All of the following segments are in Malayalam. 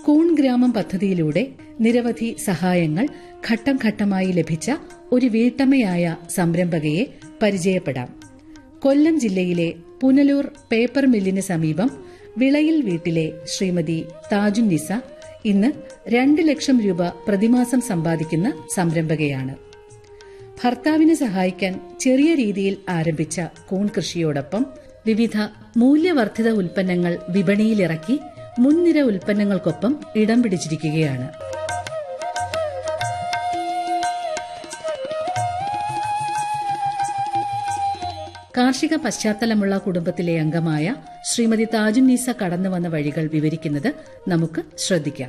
കൂൺ ഗ്രാമം പദ്ധതിയിലൂടെ നിരവധി സഹായങ്ങൾ ഘട്ടം ഘട്ടമായി ലഭിച്ച ഒരു വീട്ടമ്മയായ സംരംഭകയെ പരിചയപ്പെടാം കൊല്ലം ജില്ലയിലെ പുനലൂർ പേപ്പർ മില്ലിന് സമീപം വിളയിൽ വീട്ടിലെ ശ്രീമതി താജുന്നിസ ഇന്ന് രണ്ട് ലക്ഷം രൂപ പ്രതിമാസം സമ്പാദിക്കുന്ന സംരംഭകയാണ് ഭർത്താവിനെ സഹായിക്കാൻ ചെറിയ രീതിയിൽ ആരംഭിച്ച കൂൺ കൃഷിയോടൊപ്പം വിവിധ മൂല്യവർദ്ധിത ഉൽപ്പന്നങ്ങൾ വിപണിയിലിറക്കി മുൻനിര ഉൽപ്പന്നങ്ങൾക്കൊപ്പം ഇടം പിടിച്ചിരിക്കുകയാണ് കാർഷിക പശ്ചാത്തലമുള്ള കുടുംബത്തിലെ അംഗമായ ശ്രീമതി താജുന്നീസ കടന്നുവന്ന വഴികൾ വിവരിക്കുന്നത് നമുക്ക് ശ്രദ്ധിക്കാം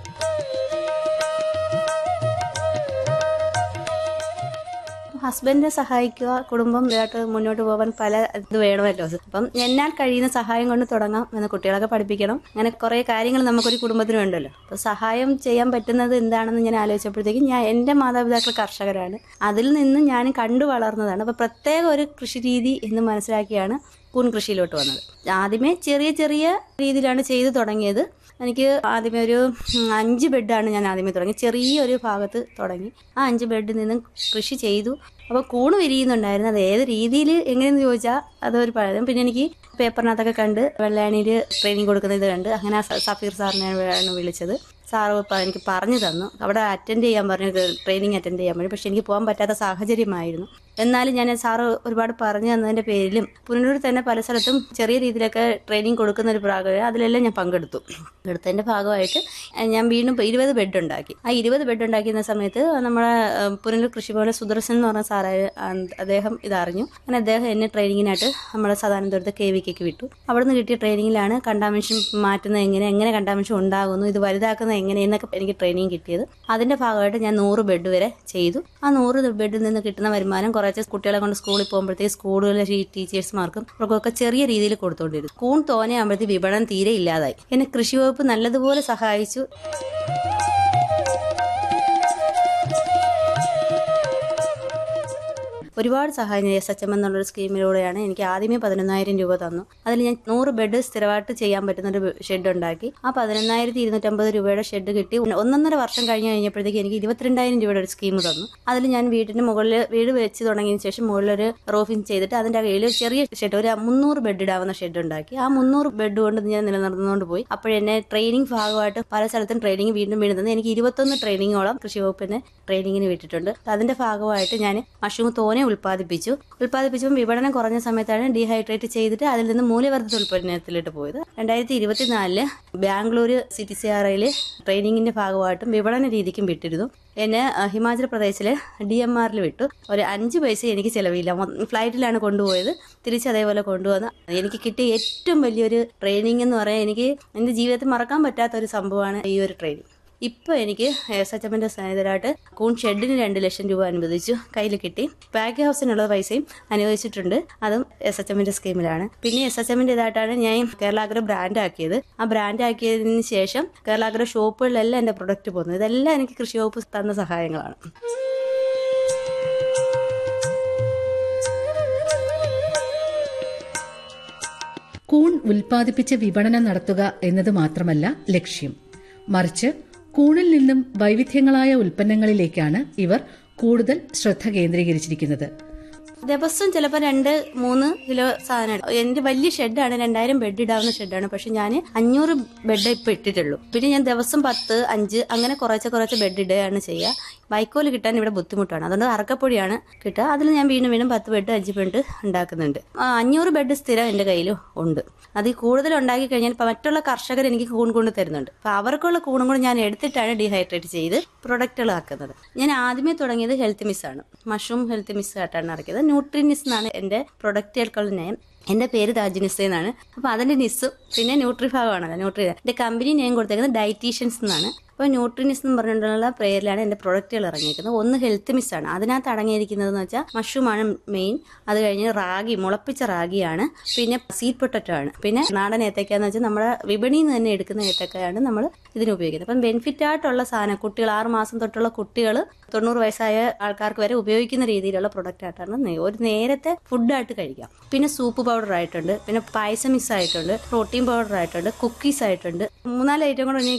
ഹസ്ബൻഡിനെ സഹായിക്കുക കുടുംബം ഇതായിട്ട് മുന്നോട്ട് പോകാൻ പല ഇത് വേണമല്ലോ അപ്പം എന്നാൽ കഴിയുന്ന സഹായം കൊണ്ട് തുടങ്ങാം എന്ന് കുട്ടികളൊക്കെ പഠിപ്പിക്കണം അങ്ങനെ കുറേ കാര്യങ്ങൾ നമുക്കൊരു കുടുംബത്തിനും ഉണ്ടല്ലോ അപ്പോൾ സഹായം ചെയ്യാൻ പറ്റുന്നത് എന്താണെന്ന് ഞാൻ ആലോചിച്ചപ്പോഴത്തേക്കും ഞാൻ എൻ്റെ മാതാപിതാക്കൾ കർഷകരാണ് അതിൽ നിന്ന് ഞാൻ കണ്ടു വളർന്നതാണ് അപ്പോൾ പ്രത്യേക ഒരു കൃഷി രീതി എന്ന് മനസ്സിലാക്കിയാണ് കൂൺ കൃഷിയിലോട്ട് വന്നത് ആദ്യമേ ചെറിയ ചെറിയ രീതിയിലാണ് ചെയ്തു തുടങ്ങിയത് എനിക്ക് ആദ്യമേ ഒരു ഉം, അഞ്ച് ബെഡാണ് ഞാൻ ആദ്യമേ തുടങ്ങി ചെറിയൊരു ഭാഗത്ത് തുടങ്ങി ആ അഞ്ച് ബെഡിൽ നിന്നും കൃഷി ചെയ്തു അപ്പോൾ കൂണ് വിരിയുന്നുണ്ടായിരുന്നു അത് ഏത് രീതിയിൽ എങ്ങനെയെന്ന് ചോദിച്ചാൽ അതൊരു പഴം പിന്നെ എനിക്ക് പേപ്പറിനകത്തൊക്കെ കണ്ട് വെള്ളാണിയിൽ ട്രെയിനിങ് കൊടുക്കുന്ന ഇത് കണ്ട് അങ്ങനെ ആ സ- സഫീർ സാറിനെയാണ് വിളിച്ചത് സാറ് ഇപ്പം എനിക്ക് പറഞ്ഞു തന്നു അവിടെ അറ്റൻഡ് ചെയ്യാൻ പറഞ്ഞു ട്രെയിനിങ് അറ്റൻഡ് ചെയ്യാൻ പറഞ്ഞു പക്ഷെ എനിക്ക് പോകാൻ പറ്റാത്ത സാഹചര്യമായിരുന്നു എന്നാലും ഞാൻ സാറ് ഒരുപാട് പറഞ്ഞു തന്നതിൻ്റെ പേരിലും പുനലൂർ തന്നെ പല സ്ഥലത്തും ചെറിയ രീതിയിലൊക്കെ ട്രെയിനിങ് കൊടുക്കുന്ന ഒരു ഭാഗം അതിലെല്ലാം ഞാൻ പങ്കെടുത്തു എടുത്തതിൻ്റെ ഭാഗമായിട്ട് ഞാൻ വീണ്ടും ഇപ്പം ഇരുപത് ബെഡ് ഉണ്ടാക്കി ആ ഇരുപത് ബെഡ് ഉണ്ടാക്കിയ സമയത്ത് നമ്മുടെ ഏഹ്, പുനലൂർ കൃഷിഭവനിലെ സുദർശൻ എന്ന് പറഞ്ഞ സാറ് അദ്ദേഹം ഇതറിഞ്ഞു അങ്ങനെ അദ്ദേഹം എന്നെ ട്രെയിനിങ്ങിനായിട്ട് നമ്മുടെ സദാനന്ദപുരത്ത് കെ വിക്കേക്ക് വിട്ടു അവിടെ നിന്ന് കിട്ടിയ ട്രെയിനിങ്ങിലാണ് കണ്ടാമിഷൻ മാറ്റുന്നത് എങ്ങനെ എങ്ങനെ കണ്ടാമിഷൻ ഉണ്ടാകുന്നു ഇത് വലുതാക്കുന്നത് എങ്ങനെ എന്നൊക്കെ എനിക്ക് ട്രെയിനിങ് കിട്ടിയത് അതിന്റെ ഭാഗമായിട്ട് ഞാൻ നൂറ് ബെഡ് വരെ ചെയ്തു ആ നൂറ് ബെഡിൽ നിന്ന് കിട്ടുന്ന വരുമാനം കുറച്ച് കുട്ടികളെ കൊണ്ട് സ്കൂളിൽ പോകുമ്പോഴത്തേക്ക് സ്കൂളുകളിലെ ടീച്ചേഴ്സ്മാർക്കും അവർക്കൊക്കെ ചെറിയ രീതിയിൽ കൊടുത്തുകൊണ്ടിരുന്നു കൂൺ തോനെയാകുമ്പോഴത്തേക്ക് വിപണനം തീരെ ഇല്ലാതായി എന്നെ കൃഷി വകുപ്പ് നല്ലതുപോലെ സഹായിച്ചു ഒരുപാട് സഹായം എസ് എച്ച് എം എന്നുള്ളൊരു സ്കീമിലൂടെയാണ് എനിക്ക് ആദ്യമേ പതിനൊന്നായിരം രൂപ തന്നു അതിൽ ഞാൻ നൂറ് ബെഡ് സ്ഥിരമായിട്ട് ചെയ്യാൻ പറ്റുന്ന ഒരു ഷെഡ് ഉണ്ടാക്കി ആ പതിനൊന്നായിരത്തി ഇരുന്നൂറ്റമ്പത് രൂപയുടെ ഷെഡ് കിട്ടി ഒന്നൊന്നര വർഷം കഴിഞ്ഞ് കഴിഞ്ഞപ്പോഴത്തേക്ക് എനിക്ക് ഇരുപത്തിരണ്ടായിരം രൂപയുടെ ഒരു സ്കീം തന്നു അതിൽ ഞാൻ വീടിന് മുകളിൽ വീട് വെച്ച് തുടങ്ങിയതിന് ശേഷം മുകളിലൊരു റോഫിങ് ചെയ്തിട്ട് അതിന്റെ കയ്യിൽ ഒരു ചെറിയ ഷെഡ് ഒരു മുന്നൂറ് ബെഡ് ഇടാവുന്ന ഷെഡ് ഉണ്ടാക്കി ആ മുന്നൂറ് ബെഡ് കൊണ്ട് ഞാൻ നിലനിർന്നുകൊണ്ട് പോയി അപ്പോഴെന്നെ ട്രെയിനിങ് ഭാഗമായിട്ട് പല സ്ഥലത്തും ട്രെയിനിങ് വീണ്ടും വീണ്ടും തന്നു എനിക്ക് ഇരുപത്തൊന്ന് ട്രെയിനിങ്ങോളം കൃഷി വകുപ്പിനെ ട്രെയിനിങ്ങിന് വിട്ടിട്ടുണ്ട് അതിന്റെ ഭാഗമായിട്ട് ഞാൻ മഷ്റൂം തോനെ ഉൽപ്പാദിപ്പിച്ചു ഉൽപ്പാദിപ്പിച്ചപ്പോൾ വിപണനം കുറഞ്ഞ സമയത്താണ് ഡീഹൈഡ്രേറ്റ് ചെയ്തിട്ട് അതിൽ നിന്ന് മൂല്യവർദ്ധിത ഉൽപ്പന്നത്തിലോട്ട് പോയത് രണ്ടായിരത്തി ഇരുപത്തിനാലില് ബാംഗ്ലൂർ സിറ്റി സി ആർ ഐയിൽ ട്രെയിനിങ്ങിന്റെ ഭാഗമായിട്ടും വിപണന രീതിക്കും വിട്ടിരുന്നു എന്നെ അഹ്, ഹിമാചൽ പ്രദേശിലെ ഡി എം ആറിൽ വിട്ടു ഒരു അഞ്ച് പൈസ എനിക്ക് ചിലവില്ല മൊ- ഫ്ലൈറ്റിലാണ് കൊണ്ടുപോയത് തിരിച്ച് അതേപോലെ കൊണ്ടുവന്ന് എനിക്ക് കിട്ടിയ ഏറ്റവും വലിയൊരു ട്രെയിനിങ് എന്ന് പറയാൻ എനിക്ക് എൻ്റെ ജീവിതത്തിൽ മറക്കാൻ പറ്റാത്ത ഒരു സംഭവമാണ് ഈ ഒരു ട്രെയിനിങ് ഇപ്പോൾ എനിക്ക് എസ് എച്ച് എമ്മിൻ്റെ സഹായത്തിലായിട്ട് കൂൺ ഷെഡിന് രണ്ട് ലക്ഷം രൂപ അനുവദിച്ചു കയ്യിൽ കിട്ടി പാക്ക് ഹൗസിനുള്ള പൈസയും അനുവദിച്ചിട്ടുണ്ട് അതും എസ് എച്ച് എമ്മിൻ്റെ സ്കീമിലാണ് പിന്നെ എസ് എച്ച് എമ്മിൻ്റെ ഇതായിട്ടാണ് ഞാൻ കേരളാഗ്ര ബ്രാൻഡ് ആക്കിയത് ആ ബ്രാൻഡ് ആക്കിയതിന് ശേഷം കേരളാഗ്ര ഷോപ്പുകളിലെല്ലാം എൻ്റെ പ്രൊഡക്റ്റ് പോകുന്നത് ഇതെല്ലാം എനിക്ക് കൃഷി വകുപ്പ് തന്ന സഹായങ്ങളാണ് കൂൺ ഉൽപ്പാദിപ്പിച്ച് വിപണനം നടത്തുക എന്നത് മാത്രമല്ല ലക്ഷ്യം മറിച്ച് കൂണിൽ നിന്നും വൈവിധ്യങ്ങളായ ഉൽപ്പന്നങ്ങളിലേക്കാണ് ഇവർ കൂടുതൽ ശ്രദ്ധ കേന്ദ്രീകരിച്ചിരിക്കുന്നത് ദിവസം ചിലപ്പോൾ രണ്ട് മൂന്ന് കിലോ സാധനം എന്റെ വലിയ ഷെഡാണ് രണ്ടായിരം ബെഡ് ഇടാവുന്ന ഷെഡാണ് പക്ഷെ ഞാൻ അഞ്ഞൂറ് ബെഡ് ഇപ്പൊ ഇട്ടിട്ടുള്ളൂ പിന്നെ ഞാൻ ദിവസം പത്ത് അഞ്ച് അങ്ങനെ കുറച്ച് കുറച്ച് ബെഡ് ഇടുകയാണ് ചെയ്യുക വൈക്കോല് കിട്ടാൻ ഇവിടെ ബുദ്ധിമുട്ടാണ് അതുകൊണ്ട് അറക്കപ്പൊടിയാണ് കിട്ടുക അതിൽ ഞാൻ വീണ്ടും വീണ്ടും പത്ത് ബെഡ് അഞ്ച് ബെഡ് ഉണ്ടാക്കുന്നുണ്ട് ആ, അഞ്ഞൂറ് ബെഡ് സ്ഥിരം എൻ്റെ കയ്യിൽ ഉണ്ട് അതിൽ കൂടുതൽ ഉണ്ടാക്കി കഴിഞ്ഞാൽ ഇപ്പൊ മറ്റുള്ള കർഷകർ എനിക്ക് കൂൺ കൊണ്ട് തരുന്നുണ്ട് അപ്പൊ അവർക്കുള്ള കൂണും കൂടെ ഞാൻ എടുത്തിട്ടാണ് ഡീഹൈഡ്രേറ്റ് ചെയ്ത് പ്രൊഡക്റ്റുകൾ ആക്കുന്നത് ഞാൻ ആദ്യമേ തുടങ്ങിയത് ഹെൽത്ത് മിസ് ആണ് മഷ്റൂം ഹെൽത്ത് മിസ് ആയിട്ടാണ് ഇറക്കിയത് ന്യൂട്രിനിസ് എന്നാണ് എൻ്റെ പ്രൊഡക്റ്റുകൾക്കുള്ള നെയിം എൻ്റെ പേര് താജിനിസ് എന്നാണ് അപ്പോൾ അതിൻ്റെ നിസ്സും പിന്നെ ന്യൂട്രി ഭാഗമാണല്ലോ ന്യൂട്രി എൻ്റെ കമ്പനി നെയിം കൊടുത്തേക്കുന്നത് ഡയറ്റീഷ്യൻസ് എന്നാണ് അപ്പോൾ ന്യൂട്രിനിസ് എന്ന് പറഞ്ഞിട്ടുള്ള പേരിലാണ് എൻ്റെ പ്രൊഡക്റ്റുകൾ ഇറങ്ങിയിരിക്കുന്നത് ഒന്ന് ഹെൽത്ത് മിസ് ആണ് അതിനകത്ത് അടങ്ങിയിരിക്കുന്നതെന്ന് വെച്ചാൽ മഷ്റൂമാണ് മെയിൻ അത് കഴിഞ്ഞ് റാഗി മുളപ്പിച്ച റാഗിയാണ് പിന്നെ സീറ്റ് പൊട്ടറ്റോ ആണ് പിന്നെ നാടൻ ഏത്തക്കാന്ന് വെച്ചാൽ നമ്മുടെ വിപണിയിൽ നിന്ന് തന്നെ എടുക്കുന്ന ഏത്തക്കയാണ് നമ്മൾ ഇതിന് ഉപയോഗിക്കുന്നത് അപ്പം ബെനിഫിറ്റ് ആയിട്ടുള്ള സാധനം കുട്ടികൾ ആറ് മാസം തൊട്ടുള്ള കുട്ടികൾ തൊണ്ണൂറ് വയസ്സായ ആൾക്കാർക്ക് വരെ ഉപയോഗിക്കുന്ന രീതിയിലുള്ള പ്രൊഡക്റ്റ് ആയിട്ടാണ് നേ- ഒരു നേരത്തെ ഫുഡായിട്ട് കഴിക്കാം പിന്നെ സൂപ്പ് പൗഡർ ആയിട്ടുണ്ട് പിന്നെ പായസം മിക്സ് ആയിട്ടുണ്ട് പ്രോട്ടീൻ പൗഡർ ആയിട്ടുണ്ട് കുക്കീസ് ആയിട്ടുണ്ട് മൂന്നാല് ഐറ്റം കൂടെ